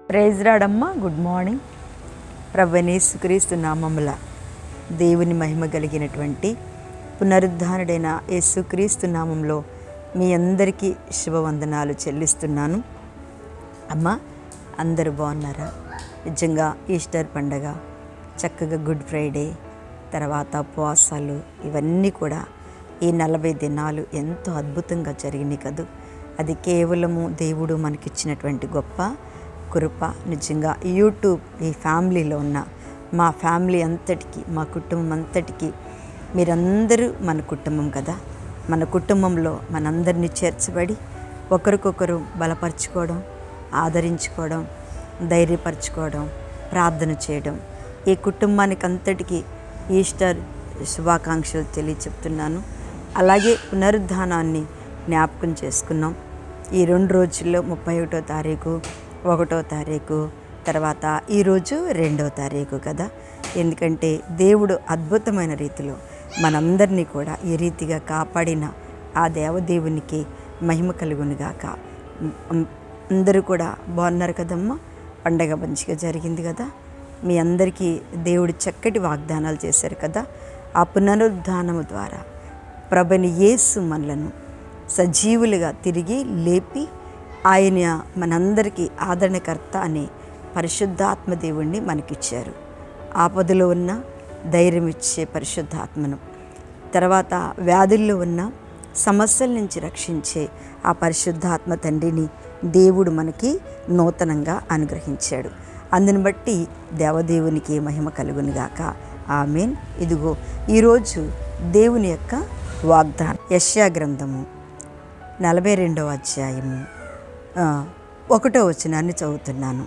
praise రాడమ్మ good morning ప్రభనేసుక్రీస్తు నామముల దేవుని మహిమ కలిగినటువంటి పునరుద్ధానుడైన యేసుక్రీస్తు నామంలో మీ అందరికీ శుభవందనాలు చెల్లిస్తున్నాను అమ్మ అందరూ బాగున్నారా నిజంగా ఈస్టర్ పండగ చక్కగా గుడ్ ఫ్రైడే తర్వాత ఉపవాసాలు ఇవన్నీ కూడా ఈ నలభై దినాలు ఎంతో అద్భుతంగా జరిగినాయి కదూ అది కేవలము దేవుడు మనకిచ్చినటువంటి గొప్ప కృప నిజంగా యూట్యూబ్ ఈ ఫ్యామిలీలో ఉన్న మా ఫ్యామిలీ అంతటికి మా కుటుంబం అంతటికి మీరందరూ మన కుటుంబం కదా మన కుటుంబంలో మనందరినీ చేర్చబడి ఒకరికొకరు బలపరచుకోవడం ఆదరించుకోవడం ధైర్యపరచుకోవడం ప్రార్థన చేయడం ఈ కుటుంబానికి అంతటికీ ఈస్టర్ శుభాకాంక్షలు తెలియచెప్తున్నాను అలాగే పునరుద్ధానాన్ని జ్ఞాపకం చేసుకున్నాం ఈ రెండు రోజుల్లో ముప్పై ఒకటో తారీఖు ఒకటో తారీఖు తర్వాత ఈరోజు రెండో తారీఖు కదా ఎందుకంటే దేవుడు అద్భుతమైన రీతిలో మనందరినీ కూడా ఈ రీతిగా కాపాడిన ఆ దేవదేవునికి మహిమ కలుగునుగాక అందరూ కూడా బాగున్నారు కదమ్మా పండగ మంచిగా జరిగింది కదా మీ అందరికీ దేవుడు చక్కటి వాగ్దానాలు చేశారు కదా ఆ పునరుద్ధానము ద్వారా ప్రభని యేసు మనలను సజీవులుగా తిరిగి లేపి ఆయన మనందరికీ ఆదరణకర్త అనే పరిశుద్ధాత్మ దేవుణ్ణి మనకిచ్చారు ఆపదలో ఉన్న ధైర్యం ఇచ్చే పరిశుద్ధాత్మను తర్వాత వ్యాధుల్లో ఉన్న సమస్యల నుంచి రక్షించే ఆ పరిశుద్ధాత్మ తండ్రిని దేవుడు మనకి నూతనంగా అనుగ్రహించాడు అందుని బట్టి దేవదేవునికి మహిమ కలుగునుగాక ఆమెన్ ఇదిగో ఈరోజు దేవుని యొక్క వాగ్దానం యశ్యా గ్రంథము నలభై రెండవ అధ్యాయము ఆ, ఒకటో వచనాన్ని చదువుతున్నాను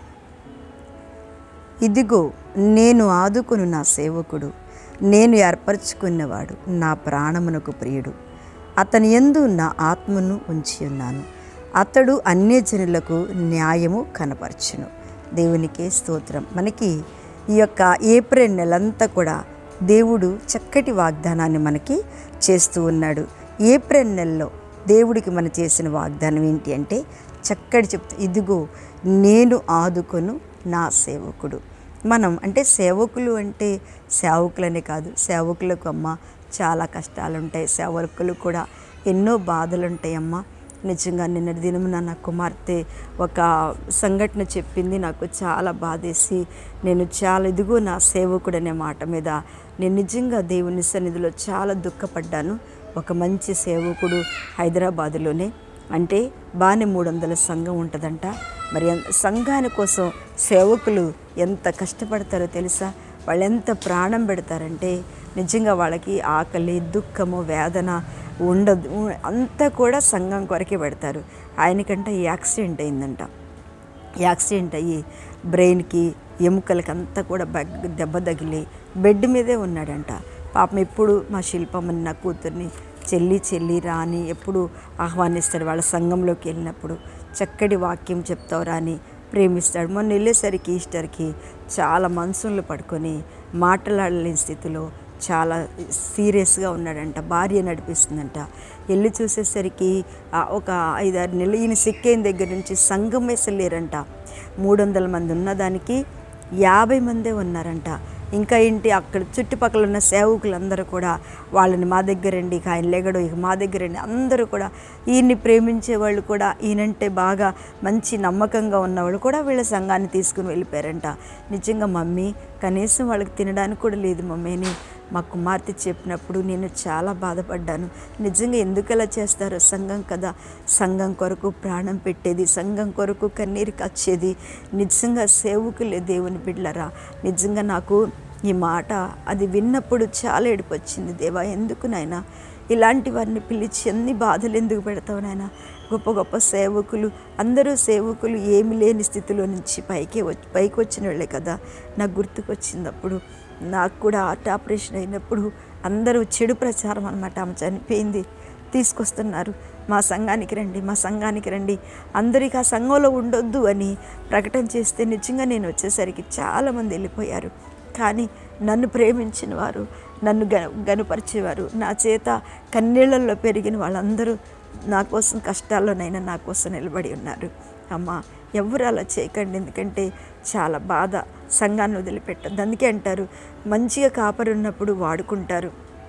ఇదిగో నేను ఆదుకును నా సేవకుడు నేను ఏర్పరచుకున్నవాడు నా ప్రాణమునకు ప్రియుడు అతని యందు నా ఆత్మను ఉంచి ఉన్నాను అతడు అన్యజనులకు న్యాయము కనపరచును దేవునికే స్తోత్రం మనకి ఈ యొక్క ఏప్రిల్ నెలంతా కూడా దేవుడు చక్కటి వాగ్దానాన్ని మనకి చేస్తూ ఉన్నాడు ఏప్రిల్ నెలలో దేవుడికి మనం చేసిన వాగ్దానం ఏంటి అంటే చక్కటి చెప్తా ఇదిగో నేను ఆదుకొను నా సేవకుడు మనం అంటే సేవకులు అంటే సేవకులనే కాదు సేవకులకు అమ్మ చాలా కష్టాలు ఉంటాయి సేవకులు కూడా ఎన్నో బాధలు ఉంటాయి అమ్మ నిజంగా నిన్నటి దినమున నా కుమార్తె ఒక సంఘటన చెప్పింది నాకు చాలా బాధేసి నేను చాలా ఇదిగో నా సేవకుడు అనే మాట మీద నేను నిజంగా దేవుని సన్నిధిలో చాలా దుఃఖపడ్డాను ఒక మంచి సేవకుడు హైదరాబాదులోనే అంటే బాగానే మూడు వందల సంఘం ఉంటుందంట మరి ఎన్- సంఘాని కోసం సేవకులు ఎంత కష్టపడతారో తెలుసా వాళ్ళు ఎంత ప్రాణం పెడతారంటే నిజంగా వాళ్ళకి ఆకలి దుఃఖము వేదన ఉండదు ఉ- అంతా కూడా సంఘం కొరకే పెడతారు ఆయనకంటే యాక్సిడెంట్ అయిందంట యాక్సిడెంట్ అయ్యి బ్రెయిన్కి ఎముకలకి అంతా కూడా బగ్ దెబ్బ తగిలి బెడ్ మీదే ఉన్నాడంట పాపం ఎప్పుడు మా శిల్పమ్మని నా కూతుర్ని చెల్లి చెల్లి రాని ఎప్పుడు ఆహ్వానిస్తాడు వాళ్ళ సంఘంలోకి వెళ్ళినప్పుడు చక్కటి వాక్యం చెప్తావు రాని ప్రేమిస్తాడు మొన్న వెళ్ళేసరికి ఈస్టర్కి చాలా మనసులు పడుకొని మాట్లాడలేని స్థితిలో చాలా సీరియస్గా ఉన్నాడంట భార్య నడిపిస్తుందంట వెళ్ళి చూసేసరికి ఆ ఒక ఐదారు నెలలు ఈయన సిక్కైన దగ్గర నుంచి సంఘం అసలు లేరంట మూడు వందల మంది ఉన్నదానికి యాభై మందే ఉన్నారంట ఇంకా ఏంటి అక్కడ చుట్టుపక్కల ఉన్న సేవకులందరూ కూడా వాళ్ళని మా దగ్గర రండి ఇక ఆయన లేగడు ఇక మా దగ్గర రండి అందరూ కూడా ఈయన్ని ప్రేమించే వాళ్ళు కూడా ఈయనంటే బాగా మంచి నమ్మకంగా ఉన్నవాళ్ళు కూడా వీళ్ళ సంఘాన్ని తీసుకుని వెళ్ళిపోయారంట నిజంగా మమ్మీ కనీసం వాళ్ళకి తినడానికి కూడా లేదు మమ్మీ అని మా కుమార్తె చెప్పినప్పుడు నేను చాలా బాధపడ్డాను నిజంగా ఎందుకు అలా చేస్తారో సంఘం కదా సంఘం కొరకు ప్రాణం పెట్టేది సంఘం కొరకు కన్నీరు కచ్చేది నిజంగా సేవకులే దేవుని బిడ్డలరా నిజంగా నాకు ఈ మాట అది విన్నప్పుడు చాలా ఏడుపు వచ్చింది దేవా ఎందుకు నాయనా ఇలాంటి వారిని పిలిచి ఎన్ని బాధలు ఎందుకు పెడతావు నాయన గొప్ప గొప్ప సేవకులు అందరూ సేవకులు ఏమి లేని స్థితిలో నుంచి పైకి వచ్చి పైకి వచ్చిన వాళ్ళే కదా నాకు గుర్తుకొచ్చింది అప్పుడు నాకు కూడా హార్ట్ ఆపరేషన్ అయినప్పుడు అందరూ చెడు ప్రచారం అనమాట ఆమె చనిపోయింది తీసుకొస్తున్నారు మా సంఘానికి రండి మా సంఘానికి రండి అందరికి ఆ సంఘంలో ఉండొద్దు అని ప్రకటన చేస్తే నిజంగా నేను వచ్చేసరికి చాలామంది వెళ్ళిపోయారు కానీ నన్ను ప్రేమించిన వారు నన్ను గ గనుపరిచేవారు నా చేత కన్నీళ్లలో పెరిగిన వాళ్ళందరూ నా కోసం కష్టాల్లోనైనా నా కోసం నిలబడి ఉన్నారు అమ్మ ఎవరు అలా చేయకండి ఎందుకంటే చాలా బాధ సంఘాన్ని వదిలిపెట్టద్దు అందుకే అంటారు మంచిగా కాపరి ఉన్నప్పుడు వాడుకుంటారు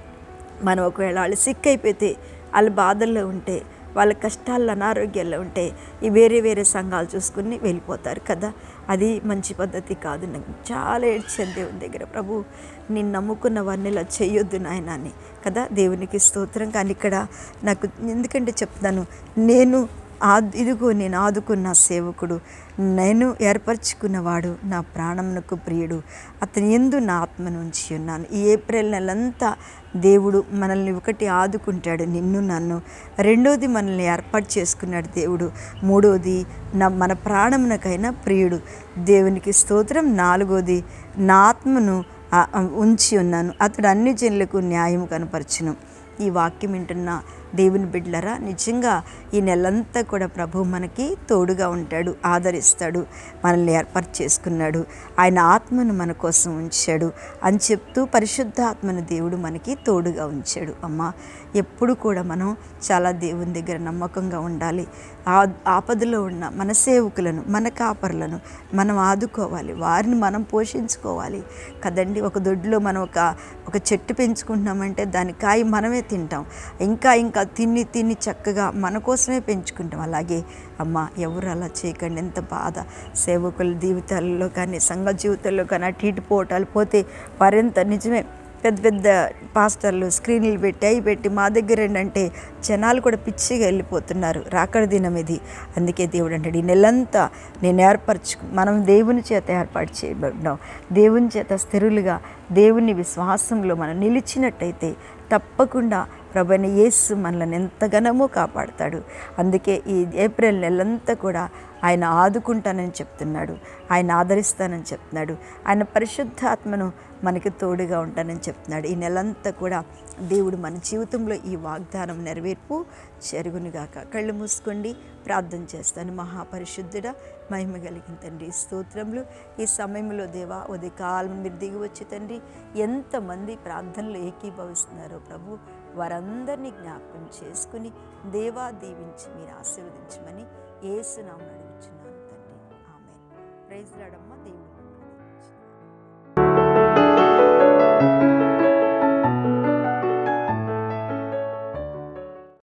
మనం ఒకవేళ వాళ్ళు సిక్ అయిపోతే వాళ్ళు బాధల్లో ఉంటే వాళ్ళ కష్టాల్లో అనారోగ్యాల్లో ఉంటే ఈ వేరే వేరే సంఘాలు చూసుకుని వెళ్ళిపోతారు కదా అది మంచి పద్ధతి కాదు నాకు చాలా ఏడ్చాను దేవుని దగ్గర ప్రభు నేను నమ్ముకున్న వారిని ఇలా చేయొద్దు నాయన అని కదా దేవునికి స్తోత్రం కానీ ఇక్కడ నాకు ఎందుకంటే చెప్తాను నేను ఆ ఇదిగో నేను ఆదుకున్న సేవకుడు నేను ఏర్పరచుకున్నవాడు నా ప్రాణమునకు ప్రియుడు అతని ఎందు నా ఆత్మను ఉంచి ఉన్నాను ఈ ఏప్రిల్ నెలంతా దేవుడు మనల్ని ఒకటి ఆదుకుంటాడు నిన్ను నన్ను రెండోది మనల్ని ఏర్పాటు చేసుకున్నాడు దేవుడు మూడోది నా మన ప్రాణమునకైనా ప్రియుడు దేవునికి స్తోత్రం నాలుగోది నా ఆత్మను ఆ- ఆ ఉంచి ఉన్నాను అతడు అన్ని జనులకు న్యాయం కనపరచును ఈ వాక్యం వింటున్న దేవుని బిడ్డలరా నిజంగా ఈ నెలంతా కూడా ప్రభు మనకి తోడుగా ఉంటాడు ఆదరిస్తాడు మనల్ని ఏర్పాటు చేసుకున్నాడు ఆయన ఆత్మను మన కోసం ఉంచాడు అని చెప్తూ పరిశుద్ధ ఆత్మను దేవుడు మనకి తోడుగా ఉంచాడు అమ్మ ఎప్పుడు కూడా మనం చాలా దేవుని దగ్గర నమ్మకంగా ఉండాలి ఆ ఆపదలో ఉన్న మన సేవకులను మన కాపరులను మనం ఆదుకోవాలి వారిని మనం పోషించుకోవాలి కదండి ఒక దొడ్లో మనం ఒక ఒక చెట్టు పెంచుకుంటున్నామంటే దాని కాయ మనమే తింటాం ఇంకా ఇంకా తిని తిని చక్కగా మన కోసమే పెంచుకుంటాం అలాగే అమ్మ ఎవరు అలా చేయకండి ఎంత బాధ సేవకుల జీవితాల్లో కానీ సంఘ జీవితాల్లో కానీ అటు ఇటు పోవటాలు పోతే వారెంత నిజమే పెద్ద పెద్ద పాస్టర్లు స్క్రీన్లు పెట్టి అవి పెట్టి మా దగ్గర ఏంటంటే జనాలు కూడా పిచ్చిగా వెళ్ళిపోతున్నారు రాకడ దినం ఇది అందుకే దేవుడు అంటాడు ఈ నెలంతా నేను ఏర్పరచు మనం దేవుని చేత ఏర్పాటు చేయబడ్డాం దేవుని చేత స్థిరులుగా దేవుని విశ్వాసంలో మనం నిలిచినట్టయితే తప్పకుండా ప్రభుని యేసు మనల్ని ఎంతగానో కాపాడుతాడు అందుకే ఈ ఏప్రిల్ నెలంతా కూడా ఆయన ఆదుకుంటానని చెప్తున్నాడు ఆయన ఆదరిస్తానని చెప్తున్నాడు ఆయన పరిశుద్ధాత్మను మనకి తోడుగా ఉంటానని చెప్తున్నాడు ఈ నెలంతా కూడా దేవుడు మన జీవితంలో ఈ వాగ్దానం నెరవేర్పు జరుగునుగాక కళ్ళు మూసుకోండి ప్రార్థన చేస్తాను మహాపరిశుద్ధుడ మహిమ కలిగిన తండ్రి స్తోత్రములు ఈ సమయంలో దేవా ఉదయకాలం మీరు దిగి వచ్చి తండ్రి ఎంతమంది ప్రార్థనలు ఏకీభవిస్తున్నారో ప్రభు వారందరినీ జ్ఞాపకం చేసుకుని దేవా దీవించి మీరు ఆశీర్వదించమని ఏసునామం అడుగుచున్నాను తండ్రి ఆమె ప్రైజ్ లాడమ్మ దేవుడు